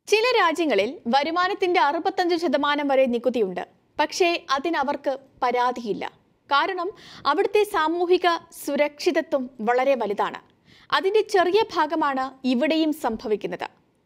ചില രാജ്യങ്ങളിൽ വരുമാനത്തിന്റെ അറുപത്തഞ്ച് ശതമാനം വരെ നികുതിയുണ്ട് പക്ഷേ അതിനവർക്ക് പരാതിയില്ല കാരണം അവിടുത്തെ സാമൂഹിക സുരക്ഷിതത്വം വളരെ വലുതാണ് അതിന്റെ ചെറിയ ഭാഗമാണ് ഇവിടെയും സംഭവിക്കുന്നത്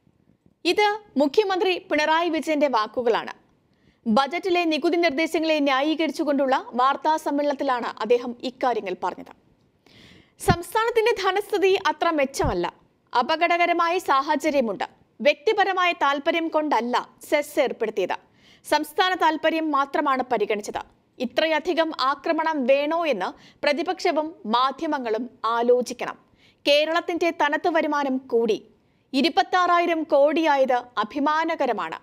ഇത് മുഖ്യമന്ത്രി പിണറായി വിജയന്റെ വാക്കുകളാണ് ബജറ്റിലെ നികുതി നിർദ്ദേശങ്ങളെ ന്യായീകരിച്ചുകൊണ്ടുള്ള വാർത്താ സമ്മേളനത്തിലാണ് അദ്ദേഹം ഇക്കാര്യങ്ങൾ പറഞ്ഞത് സംസ്ഥാനത്തിന്റെ ധനസ്ഥിതി അത്ര മെച്ചമല്ല അപകടകരമായ സാഹചര്യമുണ്ട് വ്യക്തിപരമായ താല്പര്യം കൊണ്ടല്ല സെസ് ഏർപ്പെടുത്തിയത് സംസ്ഥാന താല്പര്യം മാത്രമാണ് പരിഗണിച്ചത് ഇത്രയധികം ആക്രമണം വേണോ എന്ന് പ്രതിപക്ഷവും മാധ്യമങ്ങളും ആലോചിക്കണം കേരളത്തിന്റെ തനത്ത് വരുമാനം കൂടി ഇരുപത്താറായിരം കോടിയായത് അഭിമാനകരമാണ്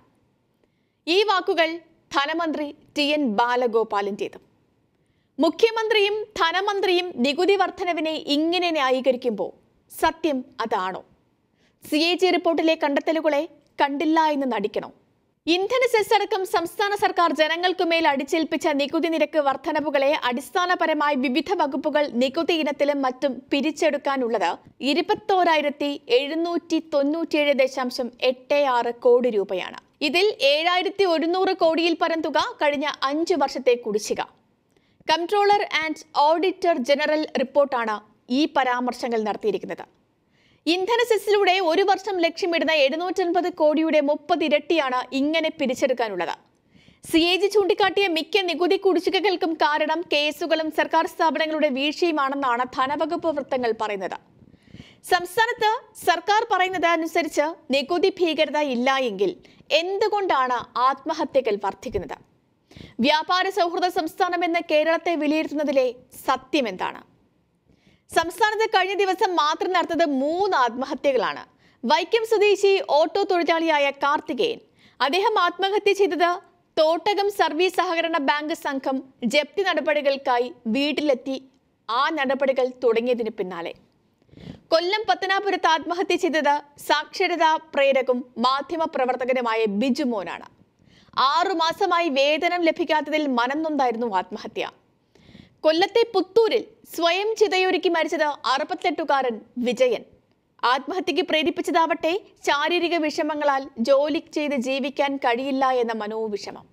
ഈ വാക്കുകൾ ധനമന്ത്രി ടി എൻ ബാലഗോപാലിൻ്റേതും മുഖ്യമന്ത്രിയും ധനമന്ത്രിയും നികുതി വർധനവിനെ ഇങ്ങനെ ന്യായീകരിക്കുമ്പോൾ സത്യം അതാണോ സി എ ജി റിപ്പോർട്ടിലെ കണ്ടെത്തലുകളെ കണ്ടില്ല എന്ന് നടിക്കണോ ഇന്ധന സെസ് അടക്കം സംസ്ഥാന സർക്കാർ ജനങ്ങൾക്കു മേൽ അടിച്ചേൽപ്പിച്ച നികുതി നിരക്ക് വർധനവുകളെ അടിസ്ഥാനപരമായി വിവിധ വകുപ്പുകൾ നികുതി ഇനത്തിലും മറ്റും പിരിച്ചെടുക്കാനുള്ളത് ഇരുപത്തോരായിരത്തി എഴുന്നൂറ്റി തൊണ്ണൂറ്റിയേഴ് ദശാംശം എട്ട് ആറ് കോടി രൂപയാണ് ഇതിൽ ഏഴായിരത്തി ഒരുന്നൂറ് കോടിയിൽ പരം തുക കഴിഞ്ഞ അഞ്ച് വർഷത്തെ കുടിശ്ശിക കൺട്രോളർ ആൻഡ് ഓഡിറ്റർ ജനറൽ റിപ്പോർട്ടാണ് ഈ പരാമർശങ്ങൾ നടത്തിയിരിക്കുന്നത് ഇന്ധന സെസ്സിലൂടെ ഒരു വർഷം ലക്ഷ്യമിടുന്ന എഴുന്നൂറ്റൻപത് കോടിയുടെ മുപ്പത് ഇരട്ടിയാണ് ഇങ്ങനെ പിരിച്ചെടുക്കാനുള്ളത് സി എ ജി ചൂണ്ടിക്കാട്ടിയ മിക്ക നികുതി കുടിശ്ശികകൾക്കും കാരണം കേസുകളും സർക്കാർ സ്ഥാപനങ്ങളുടെ വീഴ്ചയുമാണെന്നാണ് ധനവകുപ്പ് വൃത്തങ്ങൾ പറയുന്നത് സംസ്ഥാനത്ത് സർക്കാർ പറയുന്നത് അനുസരിച്ച് നികുതി ഭീകരത ഇല്ല എങ്കിൽ എന്തുകൊണ്ടാണ് ആത്മഹത്യകൾ വർദ്ധിക്കുന്നത് വ്യാപാര സൗഹൃദ സംസ്ഥാനമെന്ന് കേരളത്തെ വിലയിരുത്തുന്നതിലെ സത്യം എന്താണ് സംസ്ഥാനത്ത് കഴിഞ്ഞ ദിവസം മാത്രം നടന്നത് മൂന്ന് ആത്മഹത്യകളാണ് വൈക്കം സ്വദേശി ഓട്ടോ തൊഴിലാളിയായ കാർത്തികേയൻ അദ്ദേഹം ആത്മഹത്യ ചെയ്തത് തോട്ടകം സർവീസ് സഹകരണ ബാങ്ക് സംഘം ജപ്തി നടപടികൾക്കായി വീട്ടിലെത്തി ആ നടപടികൾ തുടങ്ങിയതിന് പിന്നാലെ കൊല്ലം പത്തനാപുരത്ത് ആത്മഹത്യ ചെയ്തത് സാക്ഷരതാ പ്രേരകും മാധ്യമ പ്രവർത്തകനുമായ ബിജുമോനാണ് ആറുമാസമായി വേതനം ലഭിക്കാത്തതിൽ മനംനൊന്നായിരുന്നു ആത്മഹത്യ കൊല്ലത്തെ പുത്തൂരിൽ സ്വയം ചിതയൊരുക്കി മരിച്ചത് അറുപത്തെട്ടുകാരൻ വിജയൻ ആത്മഹത്യക്ക് പ്രേരിപ്പിച്ചതാവട്ടെ ശാരീരിക വിഷമങ്ങളാൽ ജോലി ചെയ്ത് ജീവിക്കാൻ കഴിയില്ല എന്ന മനോവിഷമം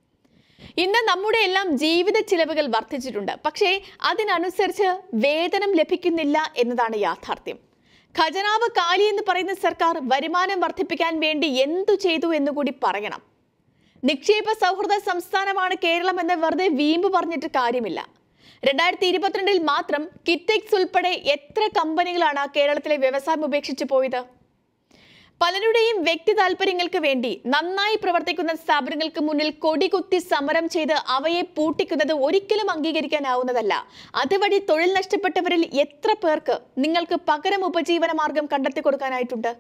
ഇന്ന് നമ്മുടെ എല്ലാം ജീവിത ചിലവുകൾ വർദ്ധിച്ചിട്ടുണ്ട് പക്ഷേ അതിനനുസരിച്ച് വേതനം ലഭിക്കുന്നില്ല എന്നതാണ് യാഥാർത്ഥ്യം ഖജനാവ് കാലി എന്ന് പറയുന്ന സർക്കാർ വരുമാനം വർദ്ധിപ്പിക്കാൻ വേണ്ടി എന്തു ചെയ്തു എന്നുകൂടി പറയണം നിക്ഷേപ സൗഹൃദ സംസ്ഥാനമാണ് കേരളം എന്ന് വെറുതെ വീമ്പ് പറഞ്ഞിട്ട് കാര്യമില്ല രണ്ടായിരത്തി ഇരുപത്തിരണ്ടിൽ മാത്രം കിറ്റെക്സ് ഉൾപ്പെടെ എത്ര കമ്പനികളാണ് കേരളത്തിലെ വ്യവസായം ഉപേക്ഷിച്ചു പോയത് പലരുടെയും വ്യക്തി താല്പര്യങ്ങൾക്ക് വേണ്ടി നന്നായി പ്രവർത്തിക്കുന്ന സ്ഥാപനങ്ങൾക്ക് മുന്നിൽ കൊടികുത്തി സമരം ചെയ്ത് അവയെ പൂട്ടിക്കുന്നത് ഒരിക്കലും അംഗീകരിക്കാനാവുന്നതല്ല അതുവഴി തൊഴിൽ നഷ്ടപ്പെട്ടവരിൽ എത്ര പേർക്ക് നിങ്ങൾക്ക് പകരം ഉപജീവന മാർഗം കണ്ടെത്തി കൊടുക്കാനായിട്ടുണ്ട്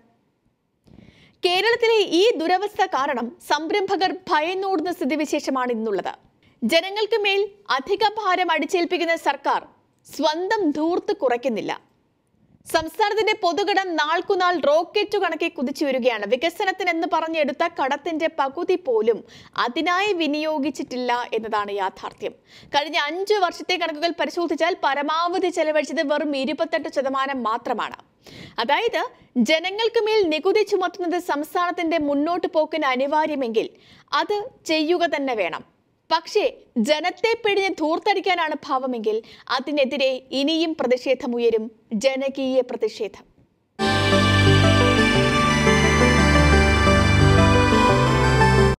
കേരളത്തിലെ ഈ ദുരവസ്ഥ കാരണം സംരംഭകർ ഭയന്നോടുന്ന സ്ഥിതിവിശേഷമാണ് ഇന്നുള്ളത് ജനങ്ങൾക്ക് മേൽ അധിക ഭാരം അടിച്ചേൽപ്പിക്കുന്ന സർക്കാർ സ്വന്തം ധൂർത്ത് കുറയ്ക്കുന്നില്ല സംസ്ഥാനത്തിന്റെ പൊതുകടം നാൾക്കുനാൾ റോക്കറ്റ് കണക്കെ കുതിച്ചു വരികയാണ് വികസനത്തിനെന്ന് പറഞ്ഞെടുത്ത കടത്തിന്റെ പകുതി പോലും അതിനായി വിനിയോഗിച്ചിട്ടില്ല എന്നതാണ് യാഥാർത്ഥ്യം കഴിഞ്ഞ അഞ്ചു വർഷത്തെ കണക്കുകൾ പരിശോധിച്ചാൽ പരമാവധി ചെലവഴിച്ചത് വെറും ഇരുപത്തെട്ട് ശതമാനം മാത്രമാണ് അതായത് ജനങ്ങൾക്ക് മേൽ നികുതി ചുമത്തുന്നത് സംസ്ഥാനത്തിന്റെ മുന്നോട്ട് പോക്കിന് അനിവാര്യമെങ്കിൽ അത് ചെയ്യുക തന്നെ വേണം പക്ഷേ ജനത്തെ പിടിഞ്ഞ് ധൂർത്തടിക്കാനാണ് ഭാവമെങ്കിൽ അതിനെതിരെ ഇനിയും പ്രതിഷേധമുയരും ജനകീയ പ്രതിഷേധം